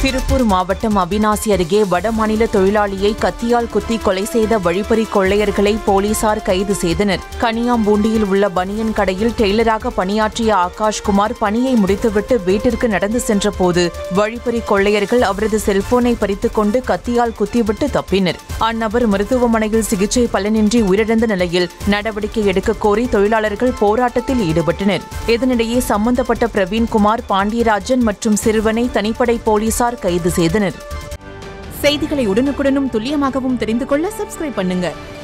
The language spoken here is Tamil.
திருப்பூர் மாவட்டம் அவினாசி அருகே வடமாநில தொழிலாளியை கத்தியால் குத்தி கொலை செய்த வழிப்பறி கொள்ளையர்களை போலீசார் கைது செய்தனர் கனியாம்பூண்டியில் உள்ள பனியன் கடையில் டெய்லராக பணியாற்றிய ஆகாஷ்குமார் பணியை முடித்துவிட்டு வீட்டிற்கு நடந்து சென்றபோது வழிப்பறி கொள்ளையர்கள் அவரது செல்போனை பறித்துக் கொண்டு கத்தியால் குத்திவிட்டு தப்பினர் அந்நபர் மருத்துவமனையில் சிகிச்சை பலனின்றி உயிரிழந்த நிலையில் நடவடிக்கை எடுக்க கோரி தொழிலாளர்கள் போராட்டத்தில் ஈடுபட்டனர் இதனிடையே சம்பந்தப்பட்ட பிரவீன்குமார் பாண்டியராஜன் மற்றும் சிறுவனை தனிப்படை போலீசார் கைது செய்தனர் செய்திகளை உடனுக்குடனும் துல்லியமாகவும் தெரிந்து கொள்ள சப்ஸ்கிரைப் பண்ணுங்க